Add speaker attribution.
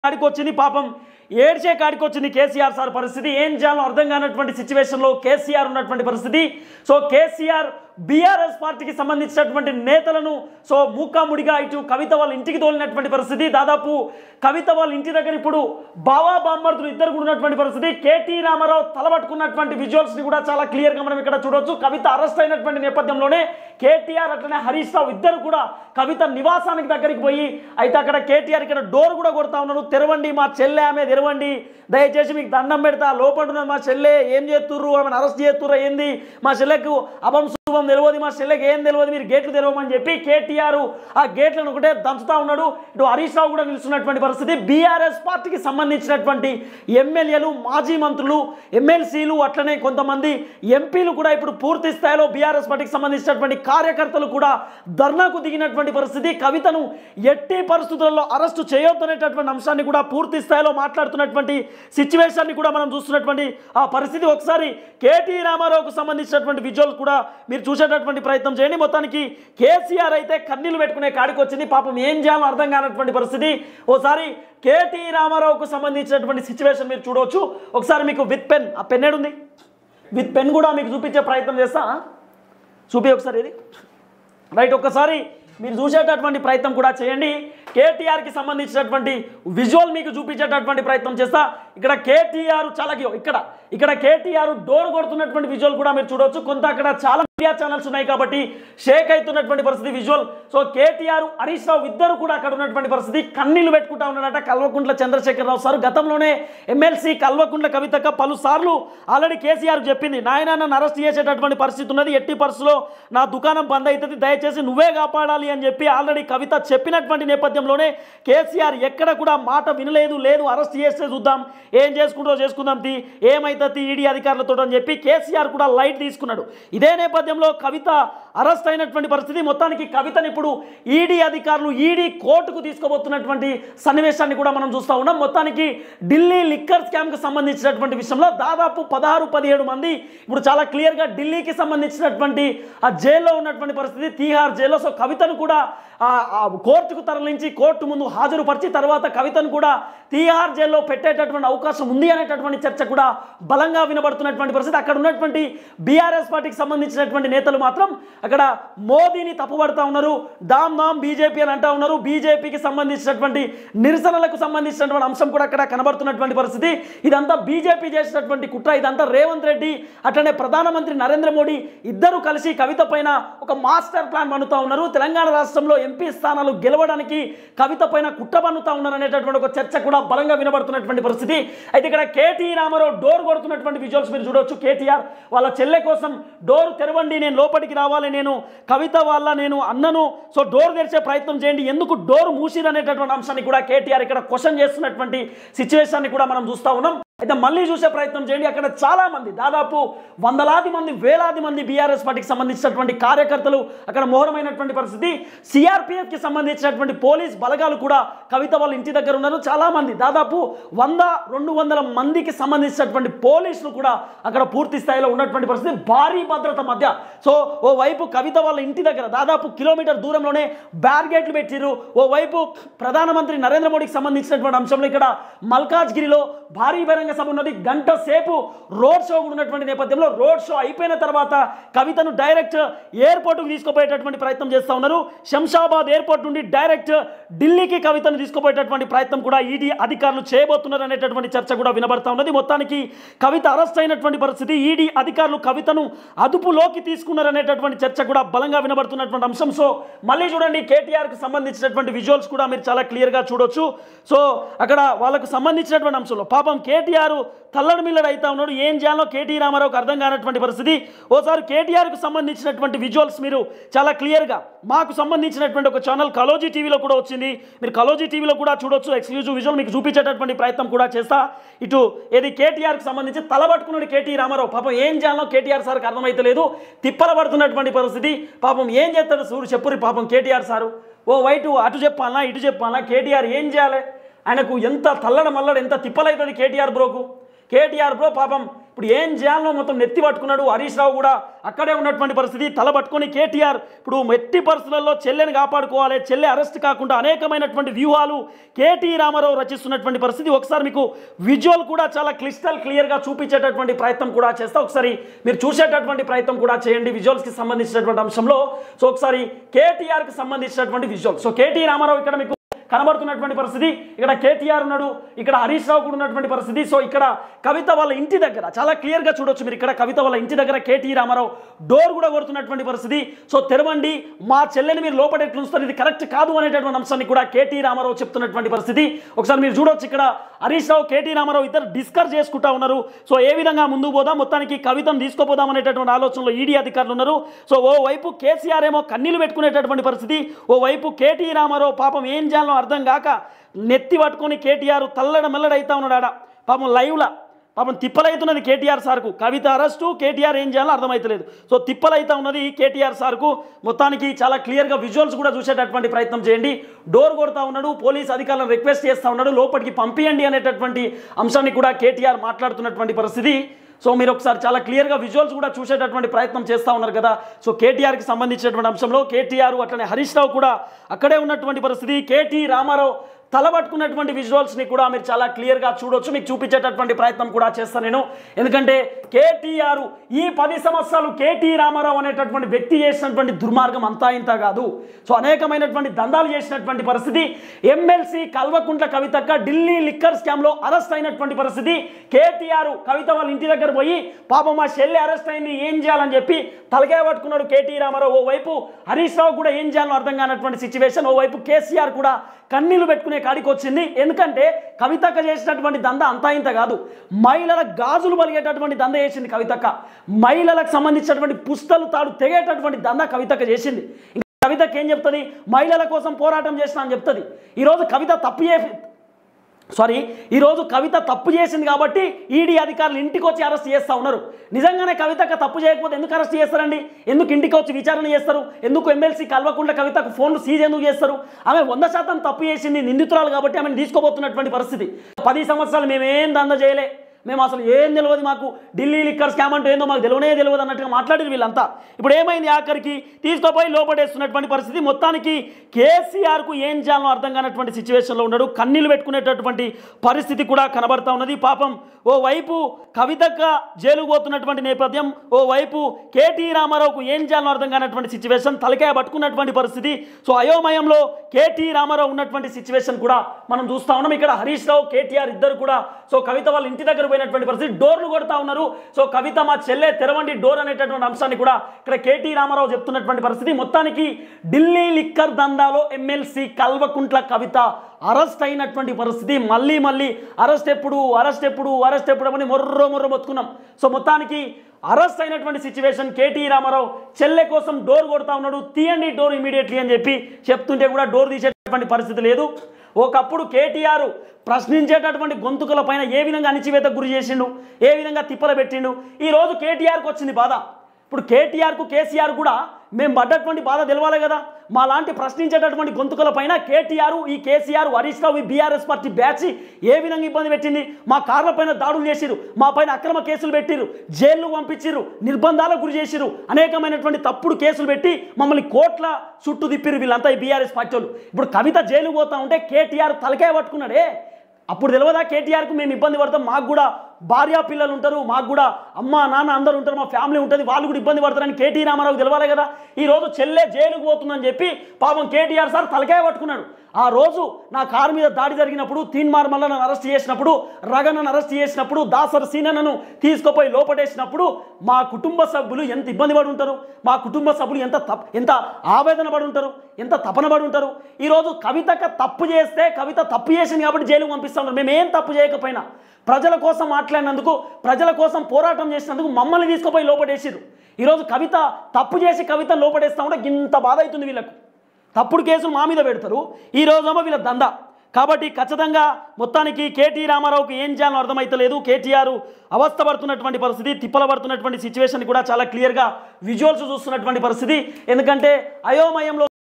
Speaker 1: కాడికి వచ్చింది పాపం ఏడ్చే కాడికి వచ్చింది కేసీఆర్ సార్ పరిస్థితి ఏం చేయాలో అర్థం కానటువంటి సిచ్యువేషన్లో కేసీఆర్ ఉన్నటువంటి పరిస్థితి సో కేసీఆర్ బీఆర్ఎస్ పార్టీకి సంబంధించినటువంటి నేతలను సో మూకాముడిగా ఇటు కవిత వాళ్ళ ఇంటికి తోలినటువంటి పరిస్థితి దాదాపు కవిత వాళ్ళ ఇంటి దగ్గర ఇప్పుడు బావా బామ్మర్దులు ఇద్దరు కూడా ఉన్నటువంటి పరిస్థితి కేటీ రామారావు తలబట్టుకున్నటువంటి విజువల్స్ ని కూడా చాలా క్లియర్ గా మనం ఇక్కడ చూడొచ్చు కవిత అరెస్ట్ అయినటువంటి నేపథ్యంలోనే కేటీఆర్ అట్లనే హరీష్ రావు ఇద్దరు కూడా కవిత నివాసానికి దగ్గరికి పోయి అయితే అక్కడ కేటీఆర్ ఇక్కడ డోర్ కూడా కొడతా ఉన్నారు తెరవండి మా చెల్లె ఆమె తెరవండి దయచేసి మీకు దండం పెడతా లోపల ఉన్నది మా చెల్లె ఏం చేస్తుర్రు ఆమెను అరెస్ట్ చేస్తుర్రా ఏంది మా చెల్లెకు అభం శుభం తెలియదు మా చెల్లెకి ఏం తెలియదు మీరు గేట్లు తెరవమని చెప్పి కేటీఆర్ ఆ గేట్లను ఒకటే దంచుతా ఉన్నాడు ఇటు హరీష్ రావు కూడా నిలుస్తున్నటువంటి పరిస్థితి బీఆర్ఎస్ పార్టీకి సంబంధించినటువంటి ఎమ్మెల్యేలు మాజీ మంత్రులు ఎమ్మెల్సీలు అట్లనే కొంతమంది ఎంపీలు కూడా ఇప్పుడు పూర్తి స్థాయిలో బీఆర్ఎస్ పార్టీకి సంబంధించినటువంటి కార్యకర్తలు కూడా ధర్నాకు దిగినటువంటి పరిస్థితి కవితను ఎట్టి పరిస్థితులలో అరెస్టు చేయొద్దనేటటువంటి అంశాన్ని కూడా పూర్తి స్థాయిలో మాట్లాడుతున్నటువంటి సిచ్యువేషన్ని కూడా మనం చూస్తున్నటువంటి ఆ పరిస్థితి ఒకసారి కేటీ రామారావుకు సంబంధించినటువంటి విజువల్ కూడా మీరు చూసేటటువంటి ప్రయత్నం చేయండి మొత్తానికి కేసీఆర్ అయితే కన్నీళ్లు పెట్టుకునే కాడికి వచ్చింది పాపం ఏం చేయాలో అర్థం కానటువంటి పరిస్థితి ఓసారి కేటీ రామారావుకు సంబంధించినటువంటి సిచ్యువేషన్ మీరు చూడవచ్చు ఒకసారి మీకు విత్ పెన్ ఆ పెన్ ఏడుంది విత్ పెన్ కూడా మీకు చూపించే ప్రయత్నం చేస్తా చూపి ఒకసారి ఇది రైట్ ఒక్కసారి మీరు చూసేటటువంటి ప్రయత్నం కూడా చేయండి కేటీఆర్కి సంబంధించినటువంటి విజువల్ మీకు చూపించేటటువంటి ప్రయత్నం చేస్తా ఇక్కడ కేటీఆర్ చాలా ఇక్కడ ఇక్కడ కేటీఆర్ డోర్ కొడుతున్నటువంటి విజువల్ కూడా మీరు చూడవచ్చు కొంత అక్కడ చాలా మీడియా ఛానల్స్ ఉన్నాయి కాబట్టి షేక్ అవుతున్నటువంటి పరిస్థితి visual so KTR Harish Rao ఇద్దరు కూడా అక్కడ ఉన్నటువంటి పరిస్థితి కన్నీళ్లు పెట్టుకుంటా ఉన్నాడట కల్వకుంట్ల చంద్రశేఖర్ రావు సార్ గతంలోనే ఎమ్మెల్సీ కల్వకుంట్ల కవితక పలు సార్లు ఆల్రెడీ కేసీఆర్ చెప్పింది నాయన నన్ను అరెస్ట్ చేసేటటువంటి పరిస్థితి ఉన్నది ఎట్టి పరిస్థితిలో నా దుకాణం బంద్ అవుతుంది దయచేసి నువ్వే కాపాడాలి అని చెప్పి ఆల్రెడీ కవిత చెప్పినటువంటి నేపథ్యంలోనే కేసీఆర్ ఎక్కడ కూడా మాట వినలేదు లేదు అరెస్ట్ చేస్తే చూద్దాం ఏం చేసుకుంటో చేసుకుందాం తీ ఏమైతుంది ఈడీ అధికారులతో అని చెప్పి కేసీఆర్ కూడా లైట్ తీసుకున్నాడు ఇదే నేపథ్యంలో కవిత అరెస్ట్ అయినటువంటి పరిస్థితి మొత్తానికి కవితని ఇప్పుడు ఈడీ అధికారులు ఈడీ కోర్టుకు తీసుకోబోతున్నటువంటి సన్నివేశాన్ని కూడా మనం చూస్తూ ఉన్నాం మొత్తానికి ఢిల్లీ లిక్కర్ స్కామ్కి సంబంధించినటువంటి విషయంలో దాదాపు పదహారు పదిహేడు మంది ఇప్పుడు చాలా క్లియర్గా ఢిల్లీకి సంబంధించినటువంటి ఆ జైల్లో ఉన్నటువంటి పరిస్థితి తీహార్ జైల్లో సో కవితను కూడా ఆ, ఆ కోర్టుకు తరలించి కోర్టు ముందు హాజరుపరిచి తర్వాత కవితను కూడా తీహార్ జైల్లో పెట్టేటటువంటి అవకాశం ఉంది అనేటటువంటి చర్చ కూడా బలంగా వినబడుతున్నటువంటి పరిస్థితి అక్కడ ఉన్నటువంటి బీఆర్ఎస్ పార్టీకి సంబంధించినటువంటి నేతలు మాత్రం అక్కడ మోదీని తప్పుపడతా ఉన్నారు దామ్ దామ్ బీజేపీ అని అంటా ఉన్నారు బీజేపీకి సంబంధించినటువంటి నిరసనలకు సంబంధించినటువంటి అంశం కూడా అక్కడ కనబడుతున్నటువంటి పరిస్థితి ఇదంతా బీజేపీ చేసినటువంటి కుట్ర ఇదంతా రేవంత్ రెడ్డి అట్లనే ప్రధానమంత్రి నరేంద్ర మోడీ ఇద్దరు కలిసి కవిత పైన ఒక మాస్టర్ ప్లాన్ పన్నుతా ఉన్నారు తెలంగాణ రాష్ట్రంలో ఎంపీ స్థానాలు గెలవడానికి కవిత పైన కుట్ర పన్నుతా ఉన్నారు అనేటటువంటి ఒక చర్చ కూడా బలంగా వినబడుతున్నటువంటి పరిస్థితి అయితే ఇక్కడ కేటీ రామారావు డోర్ కొడుతున్నటువంటి విజువల్స్ మీరు చూడొచ్చు కేటీఆర్ వాళ్ళ చెల్లె కోసం డోర్ తెరవండి నేను లోపలికి రావాలి నేను కవిత వాళ్ళ నేను అన్నను సో డోర్ తెరిచే ప్రయత్నం చేయండి ఎందుకు డోర్ మూసిరు అనేటటువంటి అంశాన్ని కూడా కేటీఆర్ ఇక్కడ క్వశ్చన్ చేస్తున్నటువంటి సిచ్యువేషన్ని కూడా మనం చూస్తా ఉన్నాం అయితే మళ్ళీ చూసే ప్రయత్నం చేయండి అక్కడ చాలా మంది దాదాపు వందలాది మంది వేలాది మంది బీఆర్ఎస్ పార్టీకి సంబంధించినటువంటి కార్యకర్తలు అక్కడ మోహరమైనటువంటి పరిస్థితి సిఆర్పిఎఫ్కి సంబంధించినటువంటి పోలీస్ బలగాలు కూడా కవిత వాళ్ళ ఇంటి దగ్గర ఉన్నారు చాలా మంది దాదాపు వంద రెండు వందల మందికి సంబంధించినటువంటి పోలీసులు కూడా అక్కడ పూర్తి స్థాయిలో ఉన్నటువంటి పరిస్థితి భారీ భద్రత మధ్య సో ఓ వైపు కవిత వాళ్ళ ఇంటి దగ్గర దాదాపు కిలోమీటర్ దూరంలోనే బ్యారిగేట్లు పెట్టిరు ఓ వైపు ప్రధానమంత్రి నరేంద్ర మోడీకి సంబంధించినటువంటి అంశంలో ఇక్కడ మల్కాజ్గిరిలో భారీ బహిరంగ సభ ఉన్నది గంట సేపు రోడ్ షో కూడా ఉన్నటువంటి నేపథ్యంలో రోడ్ షో అయిపోయిన తర్వాత కవితను డైరెక్ట్ ఎయిర్పోర్ట్కు తీసుకుపోయేటటువంటి ప్రయత్నం చేస్తూ ఉన్నారు శంషాబాద్ ఎయిర్పోర్ట్ నుండి డైరెక్ట్ ఢిల్లీకి కవితను తీసుకుపోయేటటువంటి ప్రయత్నం కూడా ఈడీ అధికారులు చేయబోతున్నారు అనేటటువంటి చర్చ కూడా వినబడతా ఉన్నది మొత్తానికి కవిత అరెస్ట్ అయినటువంటి పరిస్థితి ఈడీ అధికారులు కవితను అదుపులోకి తీసుకున్నారు అనేటటువంటి చర్చ కూడా బలంగా వినబడుతున్నటువంటి అంశం సో మళ్ళీ చూడండి కేటీఆర్కి సంబంధించినటువంటి విజువల్స్ కూడా మీరు చాలా క్లియర్గా చూడొచ్చు సో అక్కడ వాళ్ళకు సంబంధించినటువంటి అంశంలో పాపం కేటీఆర్ తల్లడి మిల్లడు అవుతా ఉన్నాడు ఏం చేయాలో కేటీ రామారావుకి అర్థం కానటువంటి పరిస్థితి ఓసారి కేటీఆర్కు సంబంధించినటువంటి విజువల్స్ మీరు చాలా క్లియర్గా మాకు సంబంధించినటువంటి ఒక ఛానల్ కలోజీ టీవీలో కూడా వచ్చింది మీరు కలోజీ టీవీలో కూడా చూడొచ్చు ఎక్స్క్లూజివ్ విజువల్ మీకు చూపించేటటువంటి ప్రయత్నం కూడా చేస్తా ఇటు ఏది కేటీఆర్కి సంబంధించి తలబట్టుకున్నాడు కేటీ రామారావు పాపం ఏం చేయాలో కేటీఆర్ సార్కి అర్థమైతలేదు తిప్పల పడుతున్నటువంటి పరిస్థితి పాపం ఏం చేస్తాడు సూరు చెప్పురి పాపం కేటీఆర్ సారు ఓ వైటు అటు చెప్పాలా ఇటు చెప్పాలా కేటీఆర్ ఏం చేయాలి ఆయనకు ఎంత తల్లడ మల్లడ ఎంత తిప్పలవుతుంది కేటీఆర్ బ్రోకు కేటీఆర్ బ్రో పాపం ఇప్పుడు ఏం చేయాలో మొత్తం నెత్తి పట్టుకున్నాడు హరీష్ రావు కూడా అక్కడే ఉన్నటువంటి పరిస్థితి తల పట్టుకొని కేటీఆర్ ఇప్పుడు ఎట్టి పరిస్థితులలో చెల్లెని కాపాడుకోవాలి చెల్లె అరెస్ట్ కాకుండా అనేకమైనటువంటి వ్యూహాలు కేటీ రామారావు రచిస్తున్నటువంటి పరిస్థితి ఒకసారి మీకు విజువల్ కూడా చాలా క్లిస్టల్ క్లియర్గా చూపించేటటువంటి ప్రయత్నం కూడా చేస్తా ఒకసారి మీరు చూసేటటువంటి ప్రయత్నం కూడా చేయండి విజువల్స్కి సంబంధించినటువంటి అంశంలో సో ఒకసారి కేటీఆర్కి సంబంధించినటువంటి విజువల్ సో కేటీ రామారావు ఇక్కడ మీకు కనబడుతున్నటువంటి పరిస్థితి ఇక్కడ కేటీఆర్ ఉన్నాడు ఇక్కడ హరీష్ రావు కూడా ఉన్నటువంటి పరిస్థితి సో ఇక్కడ కవిత వాళ్ళ ఇంటి దగ్గర చాలా క్లియర్గా చూడొచ్చు మీరు ఇక్కడ కవిత వాళ్ళ ఇంటి దగ్గర కేటీ రామారావు డోర్ కూడా కొడుతున్నటువంటి పరిస్థితి సో తెరవండి మా చెల్లెని మీరు లోపల ఎట్లా ఉంచుతారు ఇది కరెక్ట్ కాదు అనేటటువంటి అంశాన్ని కూడా కేటీ రామారావు చెప్తున్నటువంటి పరిస్థితి ఒకసారి మీరు చూడొచ్చు ఇక్కడ హరీష్ రావు కేటీ రామారావు ఇద్దరు డిస్కస్ చేసుకుంటా ఉన్నారు సో ఏ విధంగా ముందుకు పోదాం మొత్తానికి కవితను తీసుకుపోదాం అనేటటువంటి ఆలోచనలో ఈడీ అధికారులు ఉన్నారు సో ఓ వైపు కేసీఆర్ ఏమో కన్నీళ్లు పెట్టుకునేటటువంటి పరిస్థితి ఓ వైపు కేటీ రామారావు పాపం ఏం చేయాలో అర్థం కాక నెత్తి పట్టుకొని కేటీఆర్ తల్లడ మెల్లడ అవుతా ఉన్నాడు ఆడ పాపం లైవ్లా పాపం తిప్పలైతున్నది కేటీఆర్ సార్కు కవిత అరెస్టు కేటీఆర్ ఏం చేయాలో అర్థమవుతలేదు సో తిప్పలైతా ఉన్నది కేటీఆర్ సార్కు మొత్తానికి చాలా క్లియర్గా విజువల్స్ కూడా చూసేటటువంటి ప్రయత్నం చేయండి డోర్ కొడతా ఉన్నాడు పోలీస్ అధికారులను రిక్వెస్ట్ చేస్తూ ఉన్నాడు లోపలికి పంపియండి అనేటటువంటి అంశాన్ని కూడా కేటీఆర్ మాట్లాడుతున్నటువంటి పరిస్థితి సో మీరు ఒకసారి చాలా క్లియర్గా విజువల్స్ కూడా చూసేటటువంటి ప్రయత్నం చేస్తూ ఉన్నారు కదా సో కేటీఆర్కి సంబంధించినటువంటి అంశంలో కేటీఆర్ అట్లనే హరీష్ రావు కూడా అక్కడే ఉన్నటువంటి పరిస్థితి కేటీ రామారావు తలబట్టుకున్నటువంటి విజువల్స్ని కూడా మీరు చాలా క్లియర్గా చూడొచ్చు మీకు చూపించేటటువంటి ప్రయత్నం కూడా చేస్తాను నేను ఎందుకంటే కేటీఆర్ ఈ పది సంవత్సరాలు కేటీ రామారావు అనేటటువంటి వ్యక్తి చేసినటువంటి దుర్మార్గం అంతా ఇంత కాదు సో అనేకమైనటువంటి దందాలు చేసినటువంటి పరిస్థితి ఎమ్మెల్సీ కల్వకుంట్ల కవితక్క ఢిల్లీ లిక్కర్ స్కామ్లో అరెస్ట్ అయినటువంటి పరిస్థితి కేటీఆర్ కవిత వాళ్ళ ఇంటి దగ్గర పోయి పాపం మా చెల్లి అరెస్ట్ అయింది ఏం చేయాలని చెప్పి తలకాయ పట్టుకున్నాడు కేటీ రామారావు ఓవైపు హరీష్ రావు కూడా ఏం చేయాలో అర్థం కానటువంటి సిచ్యువేషన్ ఓవైపు కేసీఆర్ కూడా కన్నీళ్లు పెట్టుకునే కాడికి వచ్చింది ఎందుకంటే కవితక్క చేసినటువంటి దంద అంతా ఇంత కాదు మహిళల గాజులు పలిగేటటువంటి దంద చేసింది కవితక్క మహిళలకు సంబంధించినటువంటి పుస్తలు తాడు తెగేటటువంటి దంద కవితక్క చేసింది ఇంకా కవితకి ఏం చెప్తుంది మహిళల కోసం పోరాటం చేసిన అని చెప్తుంది ఈరోజు కవిత తప్పు చే సారీ ఈరోజు కవిత తప్పు చేసింది కాబట్టి ఈడీ అధికారులు ఇంటికి వచ్చి అరెస్ట్ చేస్తూ ఉన్నారు నిజంగానే కవితకు తప్పు చేయకపోతే ఎందుకు అరెస్ట్ చేస్తారండి ఎందుకు ఇంటికి వచ్చి విచారణ చేస్తారు ఎందుకు ఎమ్మెల్సీ కల్వకుండా కవితకు ఫోన్లు సీజ్ ఎందుకు చేస్తారు ఆమె వంద శాతం తప్పు చేసింది నిందితురాలు కాబట్టి ఆమెను తీసుకోబోతున్నటువంటి పరిస్థితి పది సంవత్సరాలు మేమేం దంద చేయలే మేము అసలు ఏం తెలియదు మాకు ఢిల్లీ లిక్కర్ స్కామ్ అంటే ఏందో మాకు తెలియనే తెలియదు అన్నట్టుగా మాట్లాడారు వీళ్ళంతా ఇప్పుడు ఏమైంది ఆఖరికి తీసుకుపోయి లోపడేస్తున్నటువంటి పరిస్థితి మొత్తానికి కేసీఆర్కు ఏం చేయాలో అర్థం కానటువంటి సిచ్యువేషన్లో ఉన్నాడు కన్నీళ్ళు పెట్టుకునేటటువంటి పరిస్థితి కూడా కనబడతా ఉన్నది పాపం ఓ వైపు కవితక్క జైలుకు పోతున్నటువంటి నేపథ్యం ఓ వైపు కేటీ రామారావుకు ఏం చేయాలో అర్థం కానటువంటి సిచ్యువేషన్ తలకాయ పట్టుకున్నటువంటి పరిస్థితి సో అయోమయంలో కేటీ రామారావు ఉన్నటువంటి సిచ్యువేషన్ కూడా మనం చూస్తా ఉన్నాం ఇక్కడ హరీష్ రావు కేటీఆర్ ఇద్దరు కూడా సో కవిత వాళ్ళ ఇంటి దగ్గర పోయినటువంటి పరిస్థితి డోర్లు కొడతా ఉన్నారు సో కవిత మా చెల్లె తెరవండి డోర్ అనేటటువంటి అంశాన్ని కూడా ఇక్కడ కేటీ రామారావు చెప్తున్నటువంటి పరిస్థితి మొత్తానికి ఢిల్లీ లిక్కర్ దందాలో ఎమ్మెల్సీ కల్వకుంట్ల కవిత అరెస్ట్ అయినటువంటి పరిస్థితి మళ్ళీ మళ్ళీ అరెస్ట్ ఎప్పుడు అరెస్ట్ ఎప్పుడు అరెస్ట్ ఎప్పుడు అని మొర్రో మొర్రో మొత్తుకున్నాం సో మొత్తానికి అరెస్ట్ అయినటువంటి సిచ్యువేషన్ కేటీ రామారావు చెల్లె కోసం డోర్ కొడతా ఉన్నాడు తీయండి డోర్ ఇమీడియట్లీ అని చెప్పి చెప్తుంటే కూడా డోర్ తీసేటటువంటి పరిస్థితి లేదు ఒకప్పుడు కేటీఆర్ ప్రశ్నించేటటువంటి గొంతుకల పైన ఏ విధంగా అణిచివేతకు గురి చేసిండు ఏ విధంగా తిప్పలు పెట్టిండు ఈరోజు కేటీఆర్కి వచ్చింది బాధ ఇప్పుడు కేటీఆర్కు కేసీఆర్ కూడా మేము పడ్డటువంటి బాధ తెలవాలి కదా మా లాంటి ప్రశ్నించేటటువంటి గొంతుకల పైన కేటీఆర్ ఈ కేసీఆర్ హరీష్ రావు ఈ బీఆర్ఎస్ పార్టీ బ్యాచ్ ఏ విధంగా ఇబ్బంది పెట్టింది మా కార్ల పైన దాడులు చేసిరు మా పైన అక్రమ కేసులు పెట్టిరు జైలు పంపించిరు నిర్బంధాలకు గురి చేసిరు అనేకమైనటువంటి తప్పుడు కేసులు పెట్టి మమ్మల్ని కోట్ల చుట్టూ తిప్పిరు వీళ్ళంతా ఈ బీఆర్ఎస్ పార్టీ వాళ్ళు ఇప్పుడు కవిత జైలు పోతా ఉంటే కేటీఆర్ తలకాయ పట్టుకున్నాడే అప్పుడు తెలియదా కేటీఆర్కు మేము ఇబ్బంది పడతాం మాకు కూడా భార్య పిల్లలు ఉంటారు మాకు కూడా అమ్మ నాన్న అందరూ ఉంటారు మా ఫ్యామిలీ ఉంటుంది వాళ్ళు కూడా ఇబ్బంది పడతారని కేటీ రామారావు తెలవాలి కదా ఈ రోజు చెల్లె జైలుకు పోతుందని చెప్పి పాపం కేటీఆర్ సార్ తలకాయ పట్టుకున్నాడు ఆ రోజు నా కారు మీద దాడి జరిగినప్పుడు తీన్మార్ మల్ల నన్ను అరెస్ట్ చేసినప్పుడు రగనను అరెస్ట్ చేసినప్పుడు దాసర్ సీనను తీసుకుపోయి లోపడేసినప్పుడు మా కుటుంబ సభ్యులు ఎంత ఇబ్బంది పడి ఉంటారు మా కుటుంబ సభ్యులు ఎంత తప్ ఎంత ఆవేదన పడి ఉంటారు ఎంత తపన పడి ఉంటారు ఈరోజు కవితక తప్పు చేస్తే కవిత తప్పు చేసింది కాబట్టి జైలుకు పంపిస్తా ఉన్నారు మేము ఏం తప్పు చేయకపోయినా ప్రజల కోసం మాట్లాడినందుకు ప్రజల కోసం పోరాటం చేసినందుకు మమ్మల్ని తీసుకుపోయి లోపడేసిరు ఈరోజు కవిత తప్పు చేసి కవిత లోపడేస్తా ఉంటే ఇంత బాధ అవుతుంది వీళ్ళకు తప్పుడు కేసులు మా మీద పెడతారు ఈ రోజేమో వీళ్ళ దందా కాబట్టి ఖచ్చితంగా మొత్తానికి కేటీ రామారావుకి ఏం చేయాలో అర్థమైతలేదు కేటీఆర్ అవస్థ పడుతున్నటువంటి పరిస్థితి తిప్పల పడుతున్నటువంటి సిచ్యువేషన్ కూడా చాలా క్లియర్గా విజువల్స్ చూస్తున్నటువంటి పరిస్థితి ఎందుకంటే అయోమయంలో